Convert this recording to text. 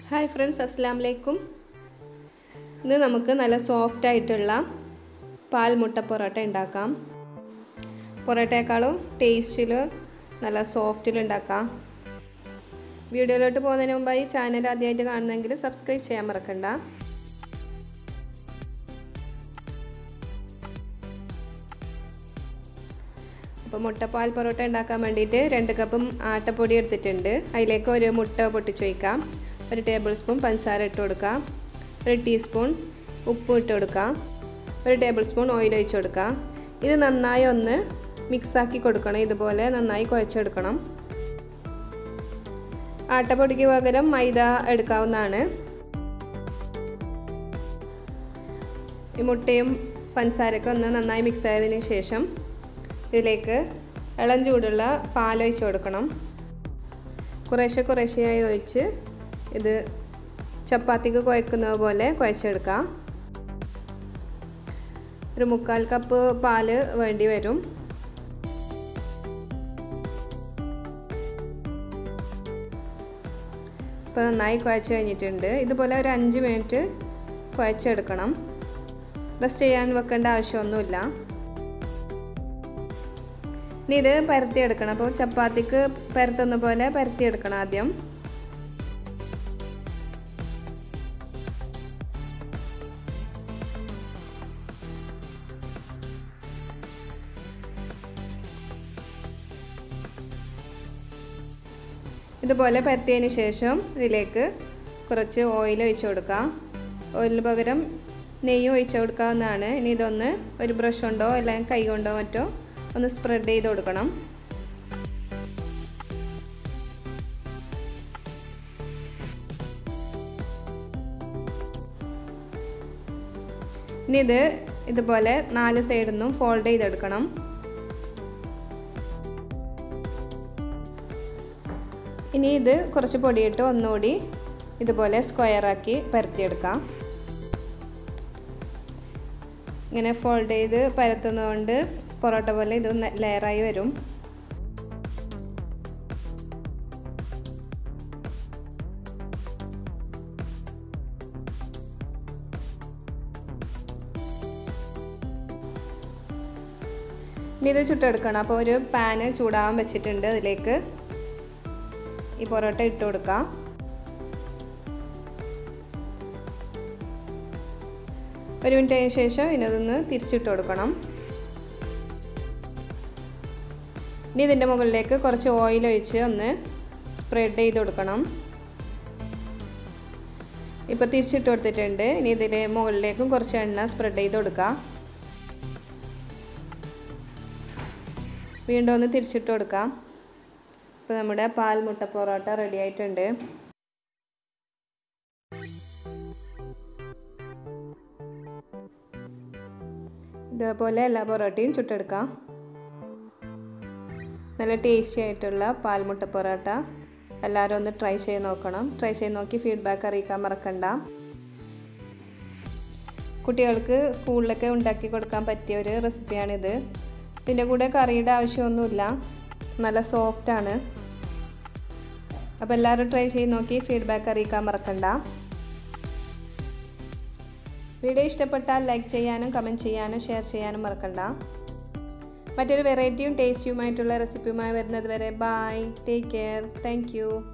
hi friends അസ്സാം വലൈക്കും ഇന്ന് നമുക്ക് നല്ല സോഫ്റ്റ് ആയിട്ടുള്ള പാൽ മുട്ട പൊറോട്ട ഉണ്ടാക്കാം പൊറോട്ടയേക്കാളും ടേസ്റ്റിൽ നല്ല സോഫ്റ്റിൽ ഉണ്ടാക്കാം വീഡിയോയിലോട്ട് പോകുന്നതിന് മുമ്പായി ചാനൽ ആദ്യമായിട്ട് കാണുന്നെങ്കിൽ സബ്സ്ക്രൈബ് ചെയ്യാൻ മറക്കണ്ട അപ്പോൾ മുട്ടപ്പാൽ പൊറോട്ട ഉണ്ടാക്കാൻ വേണ്ടിയിട്ട് രണ്ട് കപ്പും ആട്ടപ്പൊടി എടുത്തിട്ടുണ്ട് അതിലേക്ക് ഒരു മുട്ട പൊട്ടിച്ച് വയ്ക്കാം ഒരു ടേബിൾ സ്പൂൺ പഞ്ചസാര ഇട്ട് കൊടുക്കാം ഒരു ടീസ്പൂൺ ഉപ്പ് ഇട്ട് കൊടുക്കാം ഒരു ടേബിൾ സ്പൂൺ ഓയിൽ ഒഴിച്ച് കൊടുക്കാം ഇത് നന്നായി ഒന്ന് മിക്സാക്കി കൊടുക്കണം ഇതുപോലെ നന്നായി കുഴച്ചെടുക്കണം ആട്ടപ്പൊടിക്ക് പകരം മൈദ എടുക്കാവുന്നതാണ് ഈ മുട്ടയും പഞ്ചസാരയൊക്കെ ഒന്ന് നന്നായി മിക്സ് ആയതിനു ശേഷം ഇതിലേക്ക് ഇളം ചൂടുള്ള പാലൊഴിച്ച് കൊടുക്കണം കുറേശ്ശെ കുറേശ്ശെയായി ഒഴിച്ച് ഇത് ചപ്പാത്തിക്ക് കുഴക്കുന്നത് പോലെ കുഴച്ചെടുക്കാം ഒരു മുക്കാൽ കപ്പ് പാല് വേണ്ടി വരും ഇപ്പോൾ നന്നായി കുഴച്ച് കഴിഞ്ഞിട്ടുണ്ട് ഇതുപോലെ ഒരു അഞ്ച് മിനിറ്റ് കുഴച്ചെടുക്കണം റെസ്റ്റ് ചെയ്യാൻ വെക്കേണ്ട ആവശ്യമൊന്നുമില്ല ഇനി ഇത് പരത്തിയെടുക്കണം അപ്പോൾ ചപ്പാത്തിക്ക് പരത്തുന്ന പോലെ പരത്തിയെടുക്കണം ആദ്യം ഇതുപോലെ പരത്തിയതിന് ശേഷം ഇതിലേക്ക് കുറച്ച് ഓയിൽ ഒഴിച്ചു കൊടുക്കാം ഓയിലിന് പകരം നെയ്യ് ഒഴിച്ചു കൊടുക്കാവുന്നതാണ് ഇനി ഇതൊന്ന് ഒരു ബ്രഷ് കൊണ്ടോ അല്ലെങ്കിൽ കൈ കൊണ്ടോ മറ്റോ ഒന്ന് സ്പ്രെഡ് ചെയ്ത് കൊടുക്കണം ഇനി ഇത് ഇതുപോലെ നാല് സൈഡിൽ നിന്നും ഫോൾഡ് ചെയ്തെടുക്കണം ഇനി ഇത് കുറച്ച് പൊടിയിട്ട് ഒന്നുകൂടി ഇതുപോലെ സ്ക്വയറാക്കി പരത്തിയെടുക്കാം ഇങ്ങനെ ഫോൾഡ് ചെയ്ത് പരത്തുന്നതുകൊണ്ട് പൊറോട്ട പോലെ ഇത് ലെയറായി വരും ഇനി ഇത് ചുട്ടെടുക്കണം അപ്പോൾ ഒരു പാന് ചൂടാവാൻ വെച്ചിട്ടുണ്ട് അതിലേക്ക് ഈ പൊറോട്ട ഇട്ട് കൊടുക്കാം ഒരു മിനിറ്റിന് ശേഷം ഇതൊന്ന് തിരിച്ചിട്ട് കൊടുക്കണം ഇനി ഇതിൻ്റെ മുകളിലേക്ക് കുറച്ച് ഓയിൽ ഒഴിച്ച് ഒന്ന് സ്പ്രെഡ് ചെയ്ത് കൊടുക്കണം ഇപ്പോൾ തിരിച്ചിട്ട് കൊടുത്തിട്ടുണ്ട് ഇനി ഇതിൻ്റെ മുകളിലേക്കും കുറച്ച് എണ്ണ സ്പ്രെഡ് ചെയ്ത് കൊടുക്കാം വീണ്ടും ഒന്ന് തിരിച്ചിട്ട് കൊടുക്കാം ഇപ്പോൾ നമ്മുടെ പാൽ മുട്ട പൊറോട്ട റെഡി ആയിട്ടുണ്ട് ഇതേപോലെ എല്ലാ പൊറോട്ടയും ചുട്ടെടുക്കാം നല്ല ടേസ്റ്റി ആയിട്ടുള്ള പാൽമുട്ട പൊറോട്ട എല്ലാവരും ഒന്ന് ട്രൈ ചെയ്ത് നോക്കണം ട്രൈ ചെയ്ത് നോക്കി ഫീഡ്ബാക്ക് അറിയിക്കാൻ മറക്കണ്ട കുട്ടികൾക്ക് സ്കൂളിലൊക്കെ ഉണ്ടാക്കി കൊടുക്കാൻ പറ്റിയ ഒരു റെസിപ്പിയാണിത് ഇതിൻ്റെ കൂടെ കറിയുടെ ആവശ്യമൊന്നുമില്ല നല്ല സോഫ്റ്റാണ് അപ്പോൾ എല്ലാവരും ട്രൈ ചെയ്ത് നോക്കി ഫീഡ്ബാക്ക് അറിയിക്കാൻ മറക്കണ്ട വീഡിയോ ഇഷ്ടപ്പെട്ടാൽ ലൈക്ക് ചെയ്യാനും കമൻറ്റ് ചെയ്യാനും ഷെയർ ചെയ്യാനും മറക്കണ്ട മറ്റൊരു വെറൈറ്റിയും ടേസ്റ്റിയുമായിട്ടുള്ള റെസിപ്പിയുമായി വരുന്നത് വരെ ബായ് ടേക്ക് കെയർ താങ്ക്